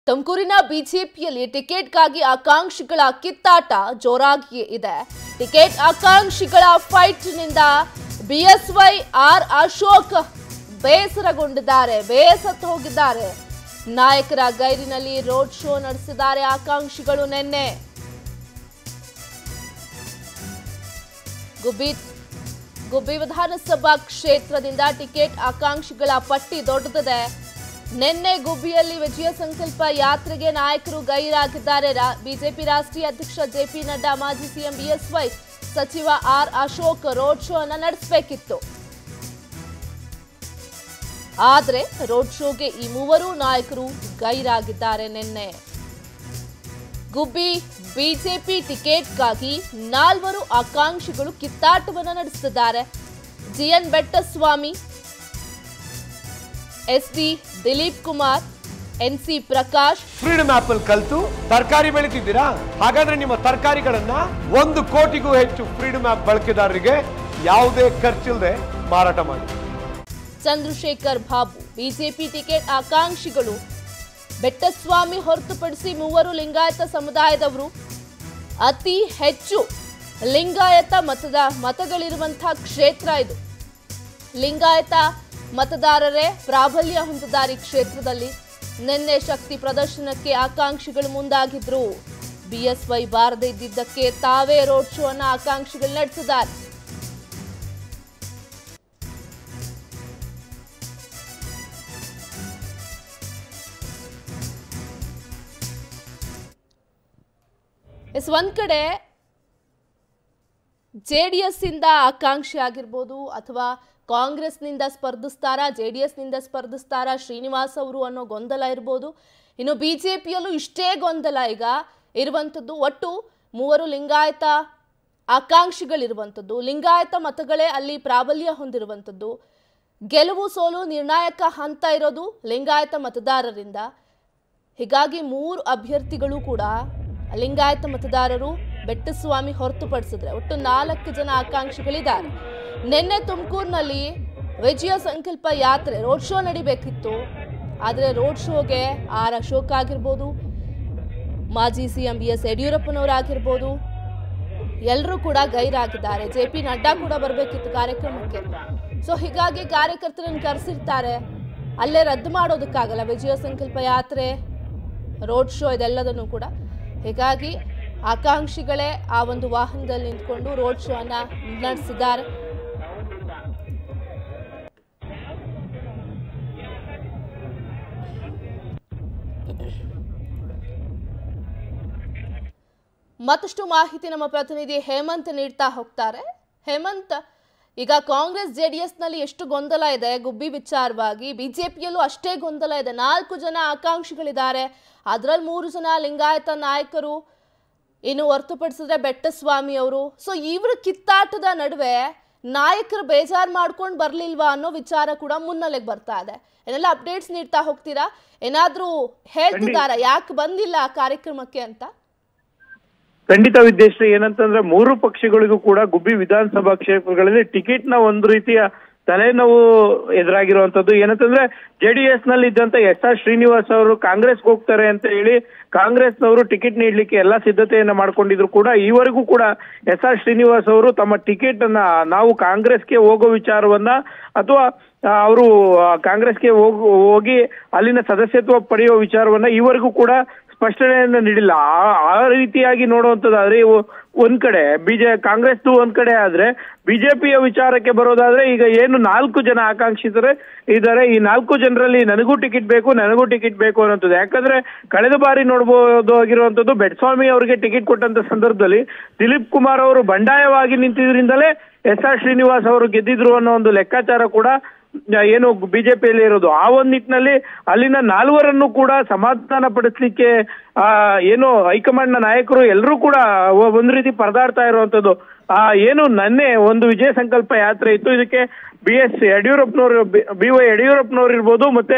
ತುಮಕೂರಿನ ಬಿಜೆಪಿಯಲ್ಲಿ ಟಿಕೆಟ್ಗಾಗಿ ಆಕಾಂಕ್ಷಿಗಳ ಕಿತ್ತಾಟ ಜೋರಾಗಿಯೇ ಇದೆ ಟಿಕೆಟ್ ಆಕಾಂಕ್ಷಿಗಳ ಫೈಟ್ನಿಂದ ಬಿಎಸ್ವೈ ಆರ್ ಅಶೋಕ್ ಬೇಸರಗೊಂಡಿದ್ದಾರೆ ಬೇಸತ್ತು ಹೋಗಿದ್ದಾರೆ ನಾಯಕರ ಗೈರಿನಲ್ಲಿ ರೋಡ್ ಶೋ ನಡೆಸಿದ್ದಾರೆ ಆಕಾಂಕ್ಷಿಗಳು ನಿನ್ನೆ ಗುಬ್ಬಿ ಗುಬ್ಬಿ ವಿಧಾನಸಭಾ ಕ್ಷೇತ್ರದಿಂದ ಟಿಕೆಟ್ ಆಕಾಂಕ್ಷಿಗಳ ಪಟ್ಟಿ ದೊಡ್ಡದಿದೆ ನಿನ್ನೆ ಗುಬ್ಬಿಯಲ್ಲಿ ವಿಜಯ ಸಂಕಲ್ಪ ಯಾತ್ರೆಗೆ ನಾಯಕರು ಗೈರಾಗಿದ್ದಾರೆ ರಾ- ಬಿಜೆಪಿ ರಾಷ್ಟ್ರೀಯ ಅಧ್ಯಕ್ಷ ಜೆಪಿ ನಡ್ಡಾ ಮಾಜಿ ಸಿಎಂ ಬಿಎಸ್ವೈ ಸಚಿವ ಆರ್ ಅಶೋಕ್ ರೋಡ್ ಶೋ ಅನ್ನ ನಡೆಸಬೇಕಿತ್ತು ಆದ್ರೆ ರೋಡ್ ಶೋಗೆ ಈ ಮೂವರು ನಾಯಕರು ಗೈರಾಗಿದ್ದಾರೆ ನಿನ್ನೆ ಗುಬ್ಬಿ ಬಿಜೆಪಿ ಟಿಕೆಟ್ಗಾಗಿ ನಾಲ್ವರು ಆಕಾಂಕ್ಷಿಗಳು ಕಿತ್ತಾಟವನ್ನು ನಡೆಸುತ್ತಿದ್ದಾರೆ GN Bettaswamy SD Dilip Kumar NC Prakash freedom app ಅಲ್ಲಿ ಕಲ್ತು ತರಕಾರಿ ಬೆಳಿತಿದ್ದೀರಾ ಹಾಗಾದ್ರೆ ನಿಮ್ಮ ತರಕಾರಿಗಳನ್ನ ಒಂದು ಕೋಟಿಗೂ ಹೆಚ್ಚು ಫ್ರೀಡಮ್ ಆಪ್ ಬಳಕೆದಾರರಿಗೆ ಯಾವುದೇ ಖರ್ಚಿಲ್ಲದೆ ಮಾರಾಟ ಮಾಡಿ ಚಂದ್ರಶೇಖರ್ ಬಾಬು ಬಿಜೆಪಿ ಟಿಕೆಟ್ ಆಕಾಂಕ್ಷಿಗಳು ಬೆಟ್ಟಸ್ವಾಮಿ ಹೊರತುಪಡಿಸಿ ಮೂವರು ಲಿಂಗಾಯತ ಸಮುದಾಯದವರು ಅತಿ ಹೆಚ್ಚು ಲಿಂಗಾಯತ ಮತದ ಮತಗಳಿರುವಂತಹ ಕ್ಷೇತ್ರ ಇದು ಲಿಂಗಾಯತ ಮತದಾರರೇ ಪ್ರಾಬಲ್ಯ ಹೊಂದಿದ್ದಾರೆ ಈ ಕ್ಷೇತ್ರದಲ್ಲಿ ನಿನ್ನೆ ಶಕ್ತಿ ಪ್ರದರ್ಶನಕ್ಕೆ ಆಕಾಂಕ್ಷಿಗಳು ಮುಂದಾಗಿದ್ರು ಬಿಎಸ್ವೈ ಬಾರದೇ ಇದ್ದಿದ್ದಕ್ಕೆ ತಾವೇ ರೋಡ್ ಶೋ ಅನ್ನ ಆಕಾಂಕ್ಷಿಗಳು ನಡೆಸಿದ್ದಾರೆ ಎಸ್ ಒಂದ್ ಕಡೆ ಜೆ ಡಿ ಎಸ್ ಇಂದ ಆಕಾಂಕ್ಷಿ ಆಗಿರ್ಬೋದು ಅಥವಾ ಕಾಂಗ್ರೆಸ್ನಿಂದ ಸ್ಪರ್ಧಿಸ್ತಾರಾ ಜೆ ಡಿ ಎಸ್ನಿಂದ ಸ್ಪರ್ಧಿಸ್ತಾರಾ ಶ್ರೀನಿವಾಸ್ ಅವರು ಅನ್ನೋ ಗೊಂದಲ ಇರ್ಬೋದು ಇನ್ನು ಬಿ ಜೆ ಪಿಯಲ್ಲೂ ಇಷ್ಟೇ ಗೊಂದಲ ಈಗ ಇರುವಂಥದ್ದು ಒಟ್ಟು ಮೂವರು ಲಿಂಗಾಯತ ಆಕಾಂಕ್ಷಿಗಳಿರುವಂಥದ್ದು ಲಿಂಗಾಯತ ಮತಗಳೇ ಅಲ್ಲಿ ಪ್ರಾಬಲ್ಯ ಹೊಂದಿರುವಂಥದ್ದು ಗೆಲುವು ಸೋಲು ನಿರ್ಣಾಯಕ ಹಂತ ಇರೋದು ಲಿಂಗಾಯತ ಮತದಾರರಿಂದ ಹೀಗಾಗಿ ಮೂರು ಅಭ್ಯರ್ಥಿಗಳು ಕೂಡ ಲಿಂಗಾಯತ ಮತದಾರರು ಬೆಟ್ಟಸ್ವಾಮಿ ಹೊರತುಪಡಿಸಿದ್ರೆ ಒಟ್ಟು ನಾಲ್ಕು ಜನ ಆಕಾಂಕ್ಷಿಗಳಿದ್ದಾರೆ ನಿನ್ನೆ ತುಮಕೂರಿನಲ್ಲಿ ವಿಜಯ ಸಂಕಲ್ಪ ಯಾತ್ರೆ ರೋಡ್ ಶೋ ನಡಿಬೇಕಿತ್ತು ಆದರೆ ರೋಡ್ ಶೋಗೆ ಆರ್ ಅಶೋಕ್ ಆಗಿರ್ಬೋದು ಮಾಜಿ ಸಿ ಎಂ ಬಿ ಎಸ್ ಯಡಿಯೂರಪ್ಪನವರಾಗಿರ್ಬೋದು ಎಲ್ಲರೂ ಕೂಡ ಗೈರಾಗಿದ್ದಾರೆ ಜೆ ಪಿ ನಡ್ಡಾ ಕೂಡ ಬರಬೇಕಿತ್ತು ಕಾರ್ಯಕ್ರಮಕ್ಕೆ ಸೊ ಹೀಗಾಗಿ ಕಾರ್ಯಕರ್ತರನ್ನು ಕರೆಸಿರ್ತಾರೆ ಅಲ್ಲೇ ರದ್ದು ಮಾಡೋದಕ್ಕಾಗಲ್ಲ ವಿಜಯ ಸಂಕಲ್ಪ ಯಾತ್ರೆ ರೋಡ್ ಶೋ ಇದೆಲ್ಲದನ್ನು ಕೂಡ ಹೀಗಾಗಿ ಆಕಾಂಕ್ಷಿಗಳೇ ಆ ಒಂದು ವಾಹನದಲ್ಲಿ ನಿಂತ್ಕೊಂಡು ರೋಡ್ ಶೋ ಅನ್ನ ನಡೆಸಿದ್ದಾರೆ ಮತ್ತಷ್ಟು ಮಾಹಿತಿ ನಮ್ಮ ಪ್ರತಿನಿಧಿ ಹೇಮಂತ್ ನೀಡ್ತಾ ಹೋಗ್ತಾರೆ ಹೇಮಂತ್ ಈಗ ಕಾಂಗ್ರೆಸ್ ಜೆಡಿಎಸ್ ನಲ್ಲಿ ಎಷ್ಟು ಗೊಂದಲ ಇದೆ ಗುಬ್ಬಿ ವಿಚಾರವಾಗಿ ಬಿಜೆಪಿಯಲ್ಲೂ ಅಷ್ಟೇ ಗೊಂದಲ ಇದೆ ನಾಲ್ಕು ಜನ ಆಕಾಂಕ್ಷಿಗಳಿದ್ದಾರೆ ಅದರಲ್ಲಿ ಮೂರು ಜನ ಲಿಂಗಾಯತ ನಾಯಕರು ಇನ್ನು ಹೊರತುಪಡಿಸಿದ್ರೆ ಬೆಟ್ಟಸ್ವಾಮಿ ಅವರು ಸೊ ಇವ್ರ ಕಿತ್ತಾಟದ ನಡುವೆ ನಾಯಕರು ಬೇಜಾರು ಮಾಡ್ಕೊಂಡು ಬರ್ಲಿಲ್ವಾ ಅನ್ನೋ ವಿಚಾರ ಕೂಡ ಮುನ್ನೆಲೆಗೆ ಬರ್ತಾ ಇದೆ ಏನೆಲ್ಲ ಅಪ್ಡೇಟ್ಸ್ ನೀಡ್ತಾ ಹೋಗ್ತೀರಾ ಏನಾದ್ರೂ ಹೇಳ್ತಿದ್ದಾರಾ ಯಾಕೆ ಬಂದಿಲ್ಲ ಆ ಕಾರ್ಯಕ್ರಮಕ್ಕೆ ಅಂತ ಖಂಡಿತ ವಿದ್ಯೇಶ್ವರಿ ಏನಂತಂದ್ರೆ ಮೂರು ಪಕ್ಷಗಳಿಗೂ ಕೂಡ ಗುಬ್ಬಿ ವಿಧಾನಸಭಾ ಕ್ಷೇತ್ರಗಳಲ್ಲಿ ಟಿಕೆಟ್ ನ ಒಂದು ರೀತಿಯ ತಲೆನೋವು ಎದುರಾಗಿರುವಂತದ್ದು ಏನಂತಂದ್ರೆ ಜೆಡಿಎಸ್ ನಲ್ಲಿ ಇದ್ದಂತ ಎಸ್ ಆರ್ ಶ್ರೀನಿವಾಸ್ ಅವರು ಕಾಂಗ್ರೆಸ್ಗೆ ಹೋಗ್ತಾರೆ ಅಂತ ಹೇಳಿ ಕಾಂಗ್ರೆಸ್ನವರು ಟಿಕೆಟ್ ನೀಡಲಿಕ್ಕೆ ಎಲ್ಲಾ ಸಿದ್ಧತೆಯನ್ನ ಮಾಡ್ಕೊಂಡಿದ್ರು ಕೂಡ ಈವರೆಗೂ ಕೂಡ ಎಸ್ ಆರ್ ಶ್ರೀನಿವಾಸ್ ಅವರು ತಮ್ಮ ಟಿಕೆಟ್ ಅನ್ನ ನಾವು ಕಾಂಗ್ರೆಸ್ಗೆ ಹೋಗೋ ವಿಚಾರವನ್ನ ಅಥವಾ ಅವರು ಕಾಂಗ್ರೆಸ್ಗೆ ಹೋಗ್ ಹೋಗಿ ಅಲ್ಲಿನ ಸದಸ್ಯತ್ವ ಪಡೆಯುವ ವಿಚಾರವನ್ನ ಈವರೆಗೂ ಕೂಡ ಸ್ಪಷ್ಟನೆಯನ್ನ ನೀಡಿಲ್ಲ ಆ- ಆ ರೀತಿಯಾಗಿ ನೋಡುವಂತದ್ದಾದ್ರೆ ಇವು ಒಂದ್ ಕಡೆ ಬಿಜೆ ಕಾಂಗ್ರೆಸ್ ಒಂದ್ ಕಡೆ ಆದ್ರೆ ಬಿಜೆಪಿಯ ವಿಚಾರಕ್ಕೆ ಬರೋದಾದ್ರೆ ಈಗ ಏನು ನಾಲ್ಕು ಜನ ಆಕಾಂಕ್ಷಿತರೆ ಇದ್ದಾರೆ ಈ ನಾಲ್ಕು ಜನರಲ್ಲಿ ನನಗೂ ಟಿಕೆಟ್ ಬೇಕು ನನಗೂ ಟಿಕೆಟ್ ಬೇಕು ಅನ್ನೋಂಥದ್ದು ಯಾಕಂದ್ರೆ ಕಳೆದ ಬಾರಿ ನೋಡಬಹುದು ಆಗಿರುವಂತದ್ದು ಬೆಟ್ಸ್ವಾಮಿ ಅವರಿಗೆ ಟಿಕೆಟ್ ಕೊಟ್ಟಂತ ಸಂದರ್ಭದಲ್ಲಿ ದಿಲೀಪ್ ಕುಮಾರ್ ಅವರು ಬಂಡಾಯವಾಗಿ ನಿಂತಿದ್ರಿಂದಲೇ ಎಸ್ ಆರ್ ಶ್ರೀನಿವಾಸ್ ಅವರು ಗೆದ್ದಿದ್ರು ಅನ್ನೋ ಒಂದು ಲೆಕ್ಕಾಚಾರ ಕೂಡ ಏನು ಬಿಜೆಪಿಯಲ್ಲಿ ಇರೋದು ಆ ಒಂದ್ ನಿಟ್ಟಿನಲ್ಲಿ ಅಲ್ಲಿನ ನಾಲ್ವರನ್ನು ಕೂಡ ಸಮಾಧಾನ ಪಡಿಸ್ಲಿಕ್ಕೆ ಆ ಏನು ಹೈಕಮಾಂಡ್ ನ ನಾಯಕರು ಎಲ್ಲರೂ ಕೂಡ ಒ- ಒಂದ್ ರೀತಿ ಪರದಾಡ್ತಾ ಇರುವಂತದ್ದು ಆ ಏನು ನನ್ನೆ ಒಂದು ವಿಜಯ ಸಂಕಲ್ಪ ಯಾತ್ರೆ ಇತ್ತು ಇದಕ್ಕೆ ಬಿ ಎಸ್ ಯಡಿಯೂರಪ್ಪನವರು ಬಿ ವೈ ಯಡಿಯೂರಪ್ಪನವ್ರು ಇರ್ಬೋದು ಮತ್ತೆ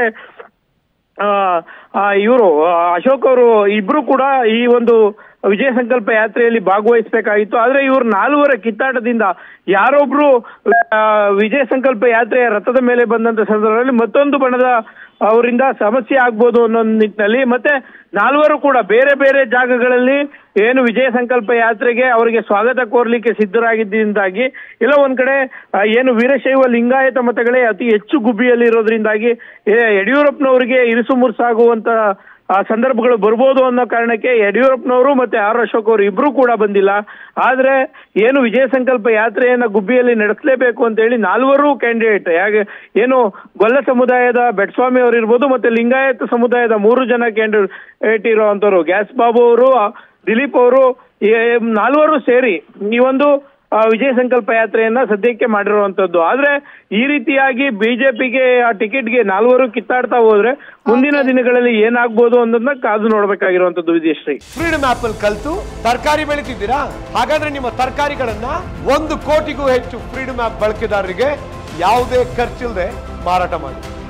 ಇವರು ಅಶೋಕ್ ಅವರು ಇಬ್ರು ಕೂಡ ಈ ಒಂದು ವಿಜಯ ಸಂಕಲ್ಪ ಯಾತ್ರೆಯಲ್ಲಿ ಭಾಗವಹಿಸಬೇಕಾಗಿತ್ತು ಆದ್ರೆ ಇವರು ನಾಲ್ವರ ಕಿತ್ತಾಟದಿಂದ ಯಾರೊಬ್ರು ಆ, ವಿಜಯ ಸಂಕಲ್ಪ ಯಾತ್ರೆಯ ರಥದ ಮೇಲೆ ಬಂದಂತ ಸಂದರ್ಭದಲ್ಲಿ ಮತ್ತೊಂದು ಬಣದ ಅವರಿಂದ ಸಮಸ್ಯೆ ಆಗ್ಬೋದು ಅನ್ನೋ ನಿಟ್ಟಿನಲ್ಲಿ ಮತ್ತೆ ನಾಲ್ವರು ಕೂಡ ಬೇರೆ ಬೇರೆ ಜಾಗಗಳಲ್ಲಿ ಏನು ವಿಜಯ ಸಂಕಲ್ಪ ಯಾತ್ರೆಗೆ ಅವರಿಗೆ ಸ್ವಾಗತ ಕೋರ್ಲಿಕ್ಕೆ ಸಿದ್ಧರಾಗಿದ್ದರಿಂದಾಗಿ ಇಲ್ಲ ಒಂದ್ ಕಡೆ ಆ, ಏನು ವೀರಶೈವ ಲಿಂಗಾಯತ ಮತಗಳೇ ಅತಿ ಹೆಚ್ಚು ಗುಬ್ಬಿಯಲ್ಲಿ ಇರೋದ್ರಿಂದಾಗಿ ಏ, ಯಡಿಯೂರಪ್ಪನವರಿಗೆ ಇರಿಸು ಮುರ್ಸಾಗುವಂತ ಆ ಸಂದರ್ಭಗಳು ಬರ್ಬೋದು ಅನ್ನೋ ಕಾರಣಕ್ಕೆ ಯಡಿಯೂರಪ್ಪನವರು ಮತ್ತೆ ಆರ್ ಅಶೋಕ್ ಅವರು ಇಬ್ರು ಕೂಡ ಬಂದಿಲ್ಲ ಆದ್ರೆ ಏನು ವಿಜಯ ಸಂಕಲ್ಪ ಯಾತ್ರೆಯನ್ನ ಗುಬ್ಬಿಯಲ್ಲಿ ನಡೆಸಲೇಬೇಕು ಅಂತ ಹೇಳಿ ನಾಲ್ವರು ಕ್ಯಾಂಡಿಡೇಟ್ ಯಾಕೆ ಏನು ಗೊಲ್ಲ ಸಮುದಾಯದ ಬೆಟ್ಸ್ವಾಮಿ ಅವರು ಇರ್ಬೋದು ಮತ್ತೆ ಲಿಂಗಾಯತ ಸಮುದಾಯದ ಮೂರು ಜನ ಕ್ಯಾಂಡಿಡೇಟ್ ಇರುವಂತವ್ರು ಗ್ಯಾಸ್ ಬಾಬು ಅವರು ದಿಲೀಪ್ ಅವರು ಈ ನಾಲ್ವರು ಸೇರಿ ಈ ಒಂದು ಆ, ವಿಜಯ ಸಂಕಲ್ಪ ಯಾತ್ರೆಯನ್ನ ಸದ್ಯಕ್ಕೆ ಮಾಡಿರುವಂತದ್ದು ಆದ್ರೆ ಈ ರೀತಿಯಾಗಿ ಬಿಜೆಪಿಗೆ ಆ ಟಿಕೆಟ್ಗೆ ನಾಲ್ವರು ಕಿತ್ತಾಡ್ತಾ ಹೋದ್ರೆ ಮುಂದಿನ ದಿನಗಳಲ್ಲಿ ಏನಾಗ್ಬೋದು ಅನ್ನೋದನ್ನ ಕಾದು ನೋಡ್ಬೇಕಾಗಿರುವಂತದ್ದು ವಿಜಯಶ್ರೀ ಫ್ರೀಡಮ್ ಆಪ್ ಅಲ್ಲಿ ಕಲ್ತು ತರಕಾರಿ ಬೆಳಿತಿದ್ದೀರಾ ಹಾಗಾದ್ರೆ ನಿಮ್ಮ ತರಕಾರಿಗಳನ್ನ ಒಂದು ಕೋಟಿಗೂ ಹೆಚ್ಚು ಫ್ರೀಡಮ್ ಆಪ್ ಬಳಕೆದಾರರಿಗೆ ಯಾವುದೇ ಖರ್ಚಿಲ್ಲದೆ ಮಾರಾಟ ಮಾಡಿ